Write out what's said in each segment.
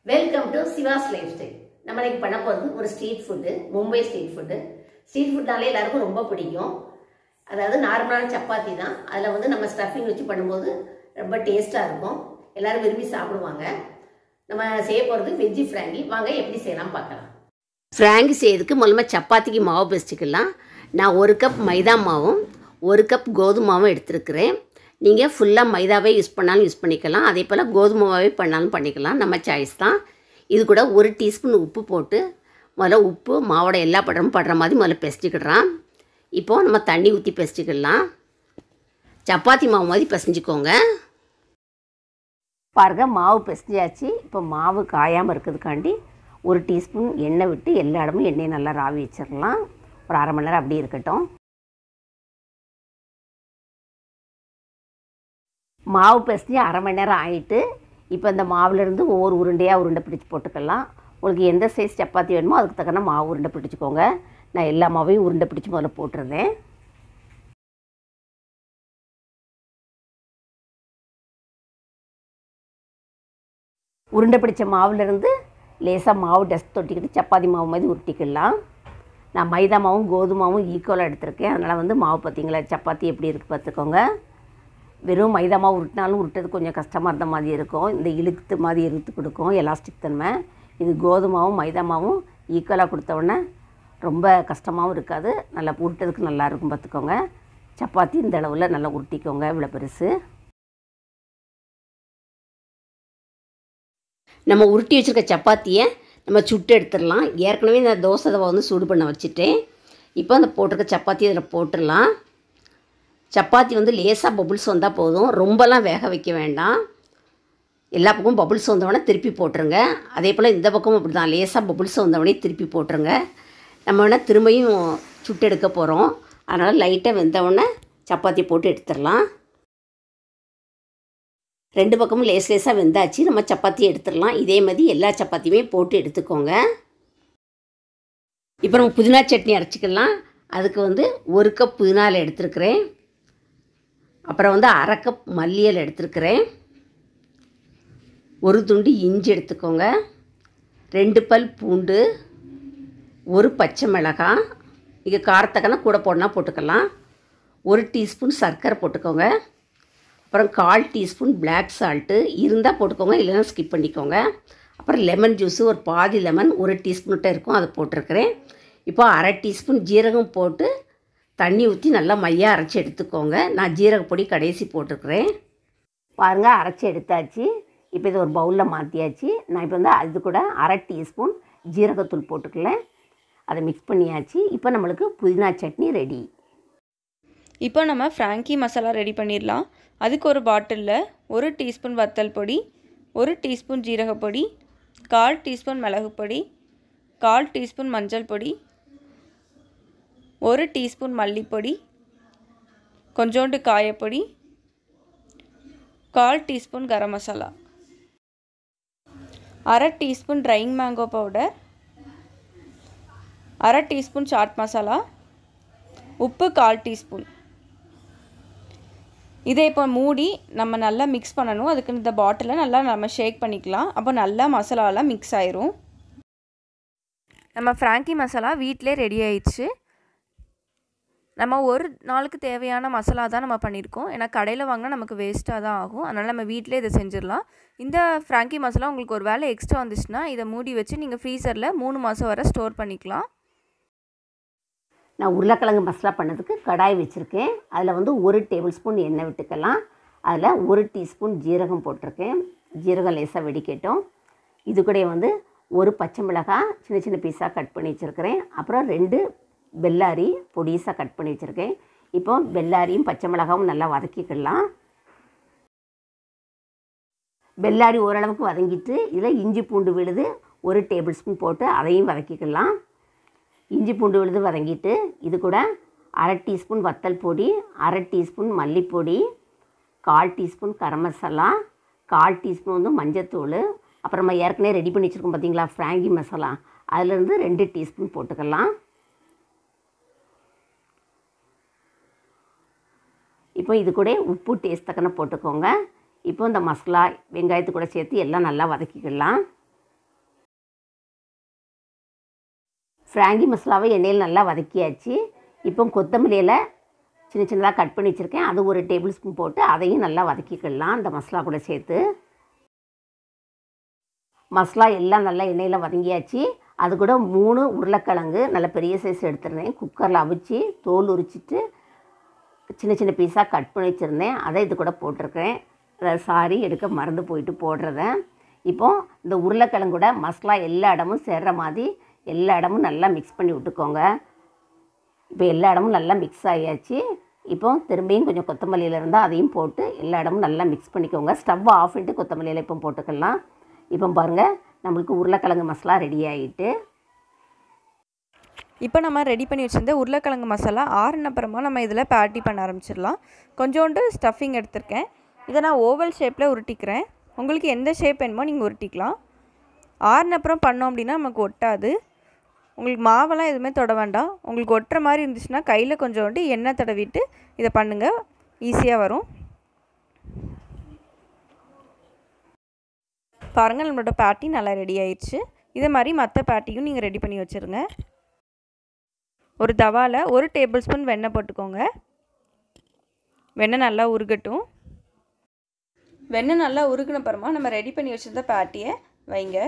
welcome to Siva's life style நம்ம இன்னைக்கு பண்ண போகிறது ஒரு street food Mumbai street food street ஃபுட்னாலே எல்லாருக்கும் ரொம்ப பிடிக்கும் அதாவது நார்மலான சப்பாத்தி தான் அதில் வந்து நம்ம ஸ்டஃபிங் வச்சு பண்ணும்போது ரொம்ப டேஸ்ட்டாக இருக்கும் எல்லாரும் விரும்பி சாப்பிடுவாங்க நம்ம செய்ய போகிறது வெஜ்ஜி ஃப்ராங்கி வாங்க எப்படி செய்யலாம் பார்க்கலாம் ஃப்ராங்கி செய்யறதுக்கு முதல்ல சப்பாத்திக்கு மாவு பெசிக்கலாம் நான் ஒரு கப் மைதா மாவும் ஒரு கப் கோதுமை மாவும் எடுத்துருக்கிறேன் நீங்கள் ஃபுல்லாக மைதாவே யூஸ் பண்ணாலும் யூஸ் பண்ணிக்கலாம் அதே போல் கோதுமை மாவே பண்ணாலும் பண்ணிக்கலாம் நம்ம சாய்ஸ் தான் இது கூட ஒரு டீஸ்பூன் உப்பு போட்டு முதல்ல உப்பு மாவோட எல்லா படமும் படுற மாதிரி முதல்ல பெசிச்சுக்கிடுறான் இப்போது நம்ம தண்ணி ஊற்றி பெசிச்சுக்கிடலாம் சப்பாத்தி மாவு மாதிரி பிசைஞ்சுக்கோங்க பாருங்க மாவு பிசைஞ்சாச்சு இப்போ மாவு காயாமல் இருக்கிறதுக்காண்டி ஒரு டீஸ்பூன் எண்ணெய் விட்டு எல்லா இடமும் எண்ணெயை நல்லா ராவி வச்சிடலாம் ஒரு அரை மணி நேரம் அப்படியே இருக்கட்டும் மாவு பிசைஞ்சு அரை மணி நேரம் ஆகிட்டு இப்போ இந்த மாவுலேருந்து ஒவ்வொரு உருண்டையாக உருண்டை பிடிச்சி போட்டுக்கலாம் உங்களுக்கு எந்த சைஸ் சப்பாத்தி வேணுமோ அதுக்கு தக்கன மாவு உருண்டை பிடிச்சிக்கோங்க நான் எல்லா மாவையும் உருண்டை பிடிச்சி முதல்ல போட்டுருந்தேன் உருண்டை பிடிச்ச மாவுலேருந்து லேசாக மாவு டஸ்ட் தொட்டிக்கிட்டு சப்பாத்தி மாவு மாதிரி உருட்டிக்கலாம் நான் மைதா மாவும் கோதுமாவும் ஈக்குவலாக எடுத்திருக்கேன் அதனால் வந்து மாவு பார்த்தீங்களா சப்பாத்தி எப்படி இருக்குது பார்த்துக்கோங்க வெறும் மைதா மாவு உருட்டினாலும் உருட்டுறது கொஞ்சம் கஷ்டமாக இருந்த மாதிரி இருக்கும் இந்த இழுத்து மாதிரி இழுத்து கொடுக்கும் எலாஸ்டிக் தன்மை இது கோதுமாவும் மைதா மாவும் ஈக்குவலாக கொடுத்த உடனே ரொம்ப கஷ்டமாகவும் இருக்காது நல்லா உருட்டுறதுக்கு நல்லா இருக்கும் பார்த்துக்கோங்க சப்பாத்தி இந்த அளவில் நல்லா உருட்டிக்கோங்க இவ்வளோ பெருசு நம்ம உருட்டி வச்சுருக்க சப்பாத்தியை நம்ம சுட்டு எடுத்துடலாம் ஏற்கனவே இந்த தோசை தவா வந்து சூடு பண்ண வச்சுட்டேன் இப்போ அந்த போட்டிருக்க சப்பாத்தி இதில் போட்டுடலாம் சப்பாத்தி வந்து லேசாக பபுள்ஸ் வந்தால் போதும் ரொம்பலாம் வேக வைக்க வேண்டாம் எல்லா பக்கமும் பபுள்ஸ் வந்தவொடனே திருப்பி போட்டுருங்க அதே போல் இந்த பக்கமும் அப்படி தான் லேசாக பபுள்ஸ் வந்தவொடனே திருப்பி போட்டுருங்க நம்ம வேணால் திரும்பியும் சுட்டு எடுக்க போகிறோம் அதனால் லைட்டாக வெந்தவுடனே சப்பாத்தி போட்டு எடுத்துடலாம் ரெண்டு பக்கமும் லேஸ் லேஸாக வெந்தாச்சு நம்ம சப்பாத்தி எடுத்துடலாம் இதே மாதிரி எல்லா சப்பாத்தியுமே போட்டு எடுத்துக்கோங்க இப்போ நம்ம புதினா சட்னி அரைச்சிக்கலாம் அதுக்கு வந்து ஒரு கப் புதினாவில் எடுத்துருக்கிறேன் அப்புறம் வந்து அரை கப் மல்லியல் எடுத்துருக்கிறேன் ஒரு துண்டு இஞ்சி எடுத்துக்கோங்க ரெண்டு பல் பூண்டு ஒரு பச்சை மிளகாய் இங்கே காரத்தக்கன கூட போடனா போட்டுக்கலாம் ஒரு டீஸ்பூன் சர்க்கரை போட்டுக்கோங்க அப்புறம் கால் டீஸ்பூன் பிளாக் சால்ட்டு இருந்தால் போட்டுக்கோங்க இல்லைன்னா ஸ்கிப் பண்ணிக்கோங்க அப்புறம் லெமன் ஜூஸு ஒரு பாதி லெமன் ஒரு டீஸ்பூன்கிட்ட இருக்கும் அதை போட்டிருக்கிறேன் இப்போ அரை டீஸ்பூன் ஜீரகம் போட்டு தண்ணி ஊற்றி நல்லா மையாக அரைச்சி எடுத்துக்கோங்க நான் ஜீரகப்பொடி கடைசி போட்டிருக்கிறேன் பாருங்கள் அரைச்சி எடுத்தாச்சு இப்போ இது ஒரு பவுலில் மாற்றியாச்சு நான் இப்போ வந்து அது கூட அரை டீஸ்பூன் ஜீரகத்தூள் போட்டுக்கலேன் அதை மிக்ஸ் பண்ணியாச்சு இப்போ நம்மளுக்கு புதினா சட்னி ரெடி இப்போ நம்ம ஃப்ராங்கி மசாலா ரெடி பண்ணிடலாம் அதுக்கு ஒரு பாட்டிலில் ஒரு டீஸ்பூன் வத்தல் பொடி ஒரு டீஸ்பூன் ஜீரகப்பொடி கால் டீஸ்பூன் மிளகு பொடி கால் டீஸ்பூன் மஞ்சள் பொடி ஒரு டீஸ்பூன் மல்லிப்பொடி கொஞ்சோண்டு காயப்பொடி கால் டீஸ்பூன் கரம் மசாலா அரை டீஸ்பூன் ட்ரைங் மேங்கோ பவுடர் அரை டீஸ்பூன் சாட் மசாலா உப்பு கால் டீஸ்பூன் இதை இப்போ மூடி நம்ம நல்லா மிக்ஸ் பண்ணணும் அதுக்கு இந்த பாட்டிலை நல்லா நம்ம ஷேக் பண்ணிக்கலாம் அப்போ நல்லா மசாலாலாம் மிக்ஸ் ஆயிரும் நம்ம ஃப்ராங்கி மசாலா வீட்டிலே ரெடி ஆயிடுச்சு நம்ம ஒரு நாளுக்கு தேவையான மசாலா தான் நம்ம பண்ணியிருக்கோம் ஏன்னா கடையில் வாங்கினா நமக்கு வேஸ்ட்டாக தான் ஆகும் அதனால் நம்ம வீட்டிலே இதை செஞ்சிடலாம் இந்த ஃப்ராங்கி மசாலா உங்களுக்கு ஒரு வேலை எக்ஸ்ட்ரா வந்துச்சுன்னா இதை மூடி வச்சு நீங்கள் ஃப்ரீசரில் மூணு மாதம் வரை ஸ்டோர் பண்ணிக்கலாம் நான் உருளைக்கிழங்கு மசாலா பண்ணதுக்கு கடாய் வச்சுருக்கேன் அதில் வந்து ஒரு டேபிள் ஸ்பூன் எண்ணெய் விட்டுக்கலாம் அதில் ஒரு டீஸ்பூன் ஜீரகம் போட்டிருக்கேன் ஜீரகம் லேசாக வெடிக்கட்டும் இது கூட வந்து ஒரு பச்சை மிளகாய் சின்ன சின்ன பீஸாக கட் பண்ணி வச்சுருக்கிறேன் அப்புறம் ரெண்டு பெல்லாரி பொடிசாக கட் பண்ணி வச்சுருக்கேன் இப்போ பெல்லாரியும் பச்சை மிளகாவும் நல்லா வதக்கிக்கலாம் பெல்லாரி ஓரளவுக்கு வதங்கிட்டு இதில் இஞ்சி பூண்டு விழுது ஒரு டேபிள் ஸ்பூன் போட்டு அதையும் வதக்கிக்கலாம் இஞ்சி பூண்டு விழுது வதங்கிட்டு இது கூட அரை டீஸ்பூன் வத்தல் பொடி அரை டீஸ்பூன் மல்லிப்பொடி கால் டீஸ்பூன் கரம் மசாலா கால் டீஸ்பூன் வந்து மஞ்சத்தூள் அப்புறமா ஏற்கனவே ரெடி பண்ணி வச்சுருக்கோம் பார்த்தீங்களா ஃப்ராங்கி மசாலா அதுலேருந்து ரெண்டு டீஸ்பூன் போட்டுக்கலாம் இப்போ இது கூட உப்பு டேஸ்ட் தக்கன போட்டுக்கோங்க இப்போ இந்த மசாலா வெங்காயத்து கூட சேர்த்து எல்லாம் நல்லா வதக்கிக்கலாம் ஃப்ராங்கி மசாலாவை எண்ணெயில் நல்லா வதக்கியாச்சு இப்போ கொத்தமல்லி இலை சின்ன சின்னதாக கட் பண்ணி வச்சுருக்கேன் அது ஒரு டேபிள் ஸ்பூன் போட்டு அதையும் நல்லா வதக்கிக்கலாம் அந்த மசாலா கூட சேர்த்து மசாலா எல்லாம் நல்லா எண்ணெயில் வதங்கியாச்சு அது கூட மூணு உருளைக்கிழங்கு நல்ல பெரிய சைஸ் எடுத்துருந்தேன் குக்கரில் அவிச்சு தோல் உரிச்சிட்டு சின்ன சின்ன பீஸாக கட் பண்ணி வச்சுருந்தேன் அதை இது கூட போட்டிருக்கேன் அதாவது சாரி எடுக்க மறந்து போயிட்டு போடுறத இப்போ இந்த உருளைக்கிழங்கு கூட மசாலா எல்லா இடமும் சேர்ற மாதிரி எல்லா இடமும் நல்லா மிக்ஸ் பண்ணி விட்டுக்கோங்க இப்போ எல்லா இடமும் நல்லா மிக்ஸ் ஆகியாச்சு இப்போ திரும்பியும் கொஞ்சம் கொத்தமல்லியில் இருந்தால் அதையும் போட்டு எல்லா இடமும் நல்லா மிக்ஸ் பண்ணிக்கோங்க ஸ்டவ் ஆஃப் பண்ணிட்டு கொத்தமல்லியில் இப்போ போட்டுக்கலாம் இப்போ பாருங்கள் நம்மளுக்கு உருளைக்கிழங்கு மசாலா ரெடி ஆகிட்டு இப்போ நம்ம ரெடி பண்ணி வச்சுருந்த உருளைக்கிழங்கு மசாலா ஆறுன அப்புறமா நம்ம இதில் பேட்டி பண்ண ஆரம்பிச்சிடலாம் கொஞ்சோண்டு ஸ்டஃபிங் எடுத்திருக்கேன் இதை நான் ஓவல் ஷேப்பில் உருட்டிக்கிறேன் உங்களுக்கு எந்த ஷேப் வேணுமோ நீங்கள் உருட்டிக்கலாம் ஆறுன அப்புறம் பண்ணோம் அப்படின்னா நமக்கு ஒட்டாது உங்களுக்கு மாவெல்லாம் எதுவுமே தொட வேண்டாம் உங்களுக்கு ஒட்டுற மாதிரி இருந்துச்சுன்னா கையில் கொஞ்சோண்டு எண்ணெய் தடவிட்டு இதை பண்ணுங்கள் ஈஸியாக வரும் பாருங்கள் நம்மளோட பேட்டி நல்லா ரெடி ஆயிடுச்சு இதே மாதிரி மற்ற பேட்டியும் நீங்கள் ரெடி பண்ணி வச்சுருங்க ஒரு தவாவில் ஒரு டேபிள் ஸ்பூன் வெண்ணெய் போட்டுக்கோங்க வெண்ணெய் நல்லா உருகட்டும் வெண்ணெய் நல்லா உருகின அப்புறமா நம்ம ரெடி பண்ணி வச்சுருந்த பேட்டியை வைங்க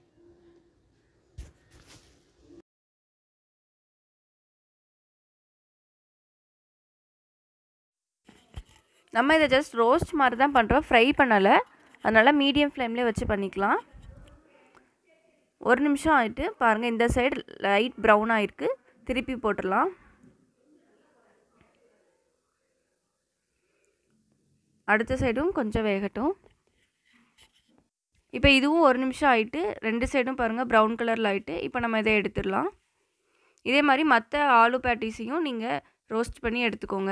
நம்ம இதை ஜஸ்ட் ரோஸ்ட் மாதிரி தான் பண்ணுறோம் ஃப்ரை பண்ணலை அதனால் மீடியம் ஃப்ளேம்லேயே வச்சு பண்ணிக்கலாம் ஒரு நிமிஷம் ஆகிட்டு பாருங்கள் இந்த சைடு லைட் ப்ரௌன் ஆகிருக்கு திருப்பி போட்டுடலாம் அடுத்த சைடும் கொஞ்சம் வேகட்டும் இப்போ இதுவும் ஒரு நிமிஷம் ஆகிட்டு ரெண்டு சைடும் பாருங்கள் ப்ரௌன் கலரில் ஆகிட்டு இப்போ நம்ம இதை எடுத்துடலாம் இதே மாதிரி மற்ற ஆலு பேட்டிஸையும் நீங்கள் ரோஸ்ட் பண்ணி எடுத்துக்கோங்க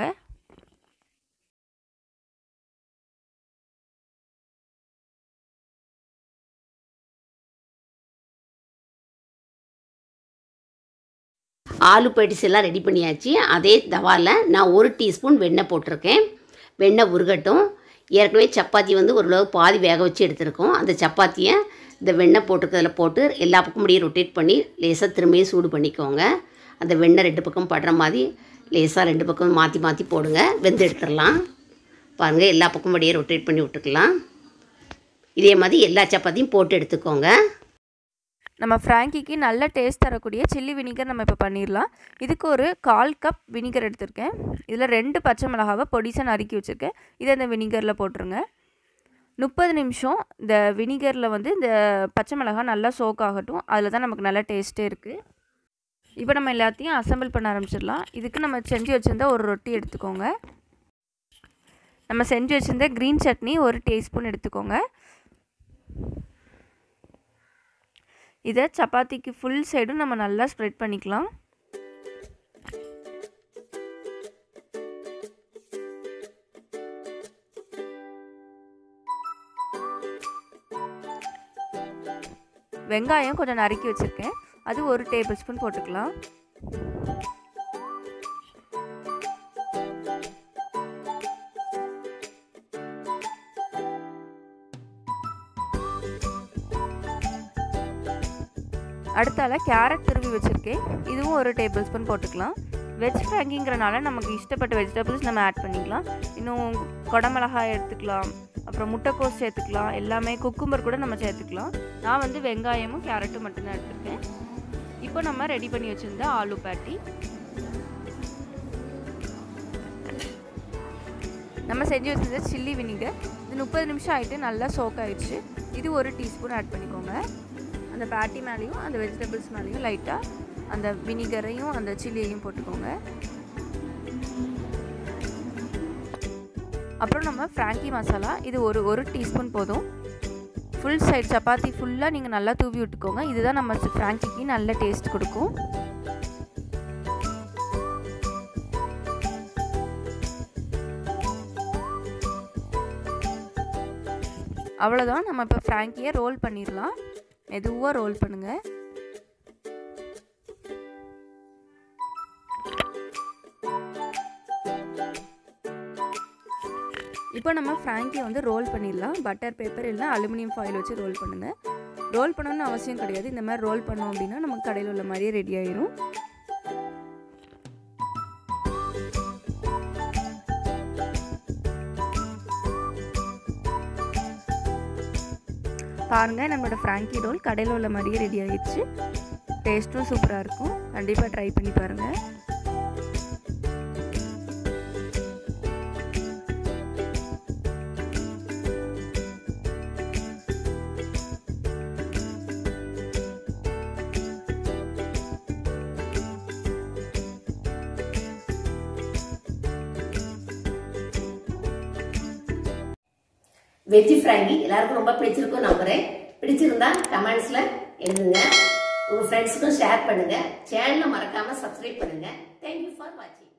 ஆலு பேட்டிஸ் எல்லாம் ரெடி பண்ணியாச்சு அதே தவாவில் நான் ஒரு டீஸ்பூன் வெண்ணெய் போட்டிருக்கேன் வெண்ணெய் உருகட்டும் ஏற்கனவே சப்பாத்தி வந்து ஓரளவு பாதி வேக வச்சு எடுத்திருக்கோம் அந்த சப்பாத்தியை இந்த வெண்ணெய் போட்டிருக்கிறதுல போட்டு எல்லா பக்கம் முடியும் ரொட்டேட் பண்ணி லேசாக திரும்பியும் சூடு பண்ணிக்கோங்க அந்த வெண்ணெய் ரெண்டு பக்கம் படுற மாதிரி லேசாக ரெண்டு பக்கம் மாற்றி மாற்றி போடுங்க வெந்து எடுத்துடலாம் பாருங்கள் எல்லா பக்கம் முடியே ரொட்டேட் பண்ணி விட்டுக்கலாம் இதே மாதிரி எல்லா சப்பாத்தியும் போட்டு எடுத்துக்கோங்க நம்ம ஃப்ராங்கிக்கு நல்ல டேஸ்ட் தரக்கூடிய சில்லி வினிகர் நம்ம இப்போ பண்ணிடலாம் இதுக்கு ஒரு கால் கப் வினிகர் எடுத்திருக்கேன் இதில் ரெண்டு பச்சை மிளகாவை பொடிசாக நறுக்கி வச்சுருக்கேன் இதை இந்த வினிகரில் போட்டுருங்க முப்பது நிமிஷம் இந்த வினிகரில் வந்து இந்த பச்சை மிளகாய் நல்லா சோக் ஆகட்டும் அதில் தான் நமக்கு நல்ல டேஸ்ட்டே இருக்குது இப்போ நம்ம எல்லாத்தையும் அசம்பிள் பண்ண ஆரம்பிச்சிடலாம் இதுக்கு நம்ம செஞ்சு வச்சுருந்த ஒரு ரொட்டி எடுத்துக்கோங்க நம்ம செஞ்சு வச்சுருந்த க்ரீன் சட்னி ஒரு டீஸ்பூன் எடுத்துக்கோங்க இதை சப்பாத்திக்கு ஃபுல் சைடும் நம்ம நல்லா ஸ்ப்ரெட் பண்ணிக்கலாம் வெங்காயம் கொஞ்சம் நறுக்கி வச்சுருக்கேன் அது ஒரு டேபிள் ஸ்பூன் போட்டுக்கலாம் அடுத்தால கேரட் துருவி வச்சுருக்கேன் இதுவும் ஒரு டேபிள் ஸ்பூன் போட்டுக்கலாம் வெஜ் ஃப்ராங்கிங்கிறனால நமக்கு இஷ்டப்பட்ட வெஜிடபிள்ஸ் நம்ம ஆட் பண்ணிக்கலாம் இன்னும் குடமிளகாய் எடுத்துக்கலாம் அப்புறம் முட்டைக்கோஸ் சேர்த்துக்கலாம் எல்லாமே குக்கும்பர் கூட நம்ம சேர்த்துக்கலாம் நான் வந்து வெங்காயமும் கேரட்டும் மட்டும்தான் எடுத்துருக்கேன் இப்போ நம்ம ரெடி பண்ணி வச்சுருந்த ஆலு பேட்டி நம்ம செஞ்சு வச்சிருந்த சில்லி வினிகர் இது முப்பது நிமிஷம் ஆகிட்டு நல்லா சோக் ஆயிடுச்சு இது ஒரு டீஸ்பூன் ஆட் பண்ணிக்கோங்க அந்த பேட்டி மேலேயும் அந்த வெஜிடபிள்ஸ் மேலேயும் லைட்டாக அந்த வினிகரையும் அந்த சில்லியையும் போட்டுக்கோங்க அப்புறம் நம்ம ஃப்ராங்கி மசாலா இது ஒரு ஒரு டீஸ்பூன் போதும் ஃபுல் சைட் சப்பாத்தி ஃபுல்லாக நீங்கள் நல்லா தூவி விட்டுக்கோங்க இதுதான் நம்ம ஃப்ராங்கிக்கு நல்ல டேஸ்ட் கொடுக்கும் அவ்வளோதான் நம்ம இப்போ ஃப்ராங்கியை ரோல் பண்ணிடலாம் மெதுவாக ரோல் பண்ணுங்கள் இப்போ நம்ம ஃப்ராங்கி வந்து ரோல் பண்ணிடலாம் பட்டர் பேப்பர் இல்லைனா அலுமினியம் ஃபாயில் வச்சு ரோல் பண்ணுங்கள் ரோல் பண்ணணும்னு அவசியம் கிடையாது இந்த மாதிரி ரோல் பண்ணோம் அப்படின்னா நமக்கு கடையில் உள்ள மாதிரியே ரெடி ஆயிரும் பாருங்கள் நம்மளோட ஃப்ராங்கி ரோல் கடையில் உள்ள மாதிரியே ரெடி ஆயிடுச்சு டேஸ்ட்டும் சூப்பராக இருக்கும் கண்டிப்பாக ட்ரை பண்ணி பாருங்கள் வெஜ்ஜி ஃப்ராங்கி எல்லாருக்கும் ரொம்ப பிடிச்சிருக்கும் நம்புறேன் பிடிச்சிருந்தா கமெண்ட்ஸ்ல எழுதுங்க உங்க ஃப்ரெண்ட்ஸுக்கும் ஷேர் பண்ணுங்க சேனலை மறக்காம சப்ஸ்கிரைப் பண்ணுங்க தேங்க்யூ ஃபார் வாட்சிங்